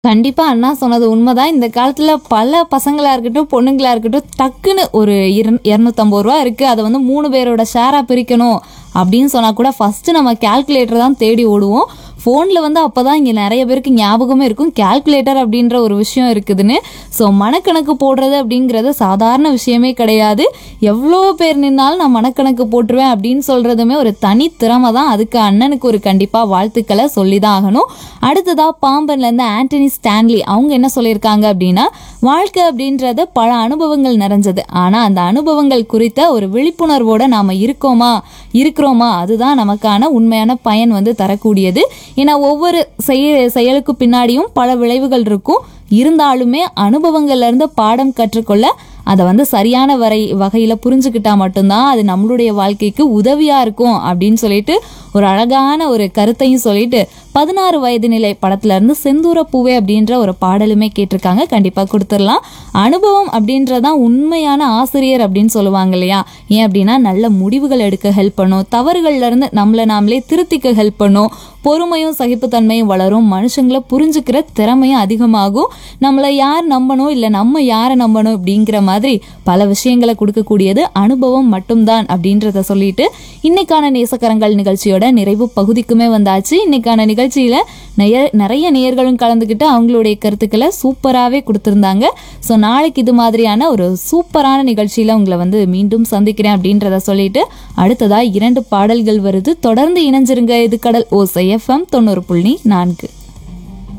கண்டிப்பா அண்ணா சொன்னது உண்மைதான் இந்த காலத்துல பல பசங்களா இருக்கட்டும் பொண்ணுங்களா இருக்கட்டும் டக்குன்னு ஒரு இரு- இருநூத்தம்பது ரூபா இருக்கு அதை வந்து மூணு பேரோட ஷேரா பிரிக்கணும் அப்படின்னு சொன்னா கூட ஃபர்ஸ்ட் நம்ம கால்குலேட்டர் தான் தேடி ஓடுவோம் ஃபோனில் வந்து அப்பதான் இங்கே நிறைய பேருக்கு ஞாபகமே இருக்கும் கால்குலேட்டர் அப்படின்ற ஒரு விஷயம் இருக்குதுன்னு ஸோ மனக்கணக்கு போடுறது அப்படிங்கிறது சாதாரண விஷயமே கிடையாது எவ்வளோ பேர் நின்னாலும் நான் மனக்கணக்கு போட்டுருவேன் அப்படின்னு சொல்றதுமே ஒரு தனி திறமை தான் அதுக்கு அண்ணனுக்கு ஒரு கண்டிப்பாக வாழ்த்துக்களை சொல்லி தான் ஆகணும் அடுத்ததா பாம்பன்ல இருந்து ஆண்டனி ஸ்டான்லி அவங்க என்ன சொல்லியிருக்காங்க அப்படின்னா வாழ்க்கை அப்படின்றது பல அனுபவங்கள் நிறைஞ்சது ஆனா அந்த அனுபவங்கள் குறித்த ஒரு விழிப்புணர்வோட நாம இருக்கோமா இருக்கிறோமா அதுதான் நமக்கான உண்மையான பயன் வந்து தரக்கூடியது ஏன்னா ஒவ்வொரு செய செயலுக்கு பின்னாடியும் பல விளைவுகள் இருக்கும் இருந்தாலுமே அனுபவங்கள்ல இருந்து பாடம் கற்றுக்கொள்ள அதை வந்து சரியான வரை வகையில புரிஞ்சுக்கிட்டா மட்டும்தான் அது நம்மளுடைய வாழ்க்கைக்கு உதவியா இருக்கும் அப்படின்னு சொல்லிட்டு ஒரு அழகான ஒரு கருத்தையும் சொல்லிட்டு பதினாறு வயது நிலை படத்துல இருந்து செந்தூர பூவே அப்படின்ற ஒரு பாடலுமே கேட்டிருக்காங்க கண்டிப்பா கொடுத்துடலாம் அனுபவம் அப்படின்றதான் உண்மையான ஆசிரியர் அப்படின்னு சொல்லுவாங்க இல்லையா ஏன் அப்படின்னா நல்ல முடிவுகள் எடுக்க ஹெல்ப் பண்ணும் தவறுகள்ல இருந்து நம்மளை நாமளே திருத்திக்க ஹெல்ப் பண்ணும் பொறுமையும் சகிப்புத்தன்மையும் வளரும் மனுஷங்களை புரிஞ்சுக்கிற திறமையும் அதிகமாகும் நம்மளை யார் நம்பணும் இல்லை நம்ம யாரை நம்பணும் அப்படிங்கிற மாதிரி பல விஷயங்களை கொடுக்கக்கூடியது அனுபவம் மட்டும்தான் அப்படின்றத சொல்லிட்டு இன்னைக்கான நேசக்கரங்கள் நிகழ்ச்சியோட நிறைவு பகுதிக்குமே வந்தாச்சு இன்னைக்கான நிகழ்ச்சியில நிறைய நிறைய நேயர்களும் கலந்துக்கிட்டு அவங்களுடைய கருத்துக்களை சூப்பராகவே கொடுத்துருந்தாங்க ஸோ நாளைக்கு இது மாதிரியான ஒரு சூப்பரான நிகழ்ச்சியில உங்களை வந்து மீண்டும் சந்திக்கிறேன் அப்படின்றத சொல்லிட்டு அடுத்ததா இரண்டு பாடல்கள் வருது தொடர்ந்து இணைஞ்சிருங்க இது கடல் ஓசை எஃப்எம் தொண்ணூறு புள்ளி நான்கு